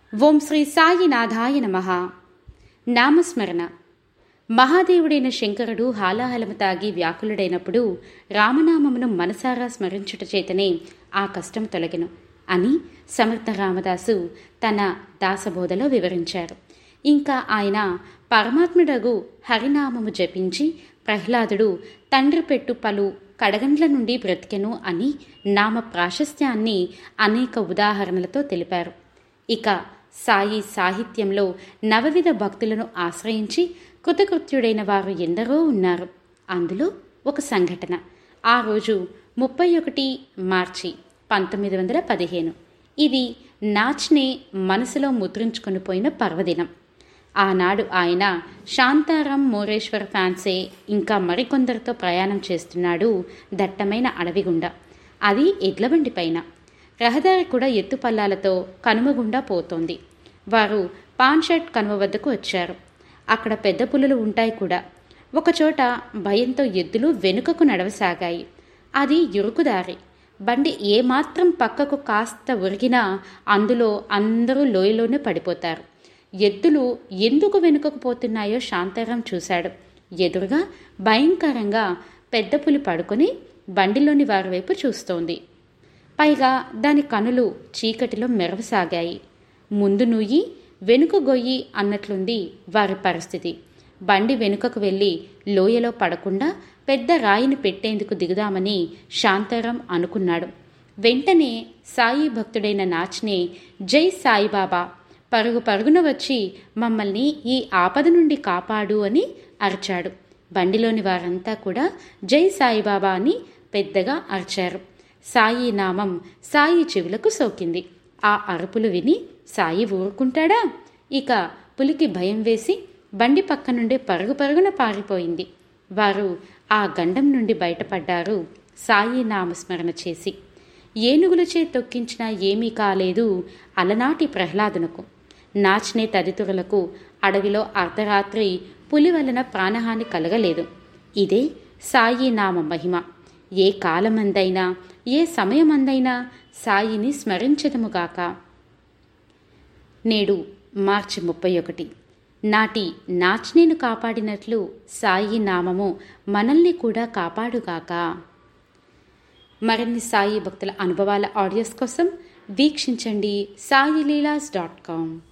ఓం శ్రీ సాయినాథాయ నమ నామస్మరణ మహాదేవుడైన శంకరుడు హాలాహలము తాగి వ్యాకులుడైనప్పుడు రామనామమును మనసారా స్మరించుట చేతనే ఆ కష్టం తొలగెను అని సమర్థ రామదాసు తన దాసబోధలో వివరించారు ఇంకా ఆయన పరమాత్ముడగు హరినామము జపించి ప్రహ్లాదుడు తండ్రి పెట్టు పలు కడగండ్ల నుండి బ్రతికెను అని నామ ప్రాశస్త్యాన్ని అనేక ఉదాహరణలతో తెలిపారు ఇక సాయి సాహిత్యంలో నవవిధ భక్తులను ఆశ్రయించి కృతకృత్యుడైన వారు ఎందరో ఉన్నారు అందులో ఒక సంఘటన ఆ రోజు ముప్పై ఒకటి మార్చి పంతొమ్మిది వందల పదిహేను ఇది నాచ్నే మనసులో ముద్రించుకొని పోయిన పర్వదినం ఆనాడు ఆయన శాంతారాం మోరేశ్వర్ ఫ్యాన్సే ఇంకా మరికొందరితో ప్రయాణం చేస్తున్నాడు దట్టమైన అడవి గుండా అది ఎడ్లబండి పైన రహదారి కూడా ఎత్తుపల్లాలతో కనుమ గుండా పోతోంది వారు పాన్షర్ట్ కనుమ వద్దకు వచ్చారు అక్కడ పెద్ద పులులు ఉంటాయి కూడా ఒకచోట భయంతో ఎద్దులు వెనుకకు నడవసాగాయి అది ఇరుకుదారి బండి ఏమాత్రం పక్కకు కాస్త ఉరిగినా అందులో అందరూ లోయలోనే పడిపోతారు ఎద్దులు ఎందుకు వెనుకకు పోతున్నాయో శాంతారాం చూశాడు ఎదురుగా భయంకరంగా పెద్ద పులి పడుకొని బండిలోని వారి వైపు చూస్తోంది పైగా దాని కనులు చీకటిలో మెరవసాగాయి ముందు నుయ్యి వెనుక గొయ్యి అన్నట్లుంది వారి పరిస్థితి బండి వెనుకకు వెళ్ళి లోయలో పడకుండా పెద్ద రాయిని పెట్టేందుకు దిగుదామని శాంతారాం అనుకున్నాడు వెంటనే సాయి భక్తుడైన నాచ్నే జై సాయిబాబా పరుగు పరుగున వచ్చి మమ్మల్ని ఈ ఆపద నుండి కాపాడు అని అరిచాడు బండిలోని వారంతా కూడా జై సాయిబాబా అని పెద్దగా అరిచారు సాయి నామం సాయి చెవులకు సోకింది ఆ అరుపులు విని సాయి ఊరుకుంటాడా ఇక పులికి భయం వేసి బండి పక్క నుండి పరుగు పరుగున పారిపోయింది వారు ఆ గండం నుండి బయటపడ్డారు సాయి నామస్మరణ చేసి ఏనుగులచే తొక్కించినా ఏమీ కాలేదు అలనాటి ప్రహ్లాదునకు నాచ్నే తదితరులకు అడవిలో అర్ధరాత్రి పులి వలన ప్రాణహాని కలగలేదు ఇదే సాయి నామ మహిమ ఏ కాలమందైనా ఏ సమయమందైనా సాయిని స్మరించదముగాక నేడు మార్చి ముప్పై ఒకటి నాటి నాచ్నేను కాపాడినట్లు సాయి నామము మనల్ని కూడా కాపాడుగాక మరిన్ని సాయి భక్తుల అనుభవాల ఆడియోస్ కోసం వీక్షించండి సాయిలీలాస్ డాట్ కామ్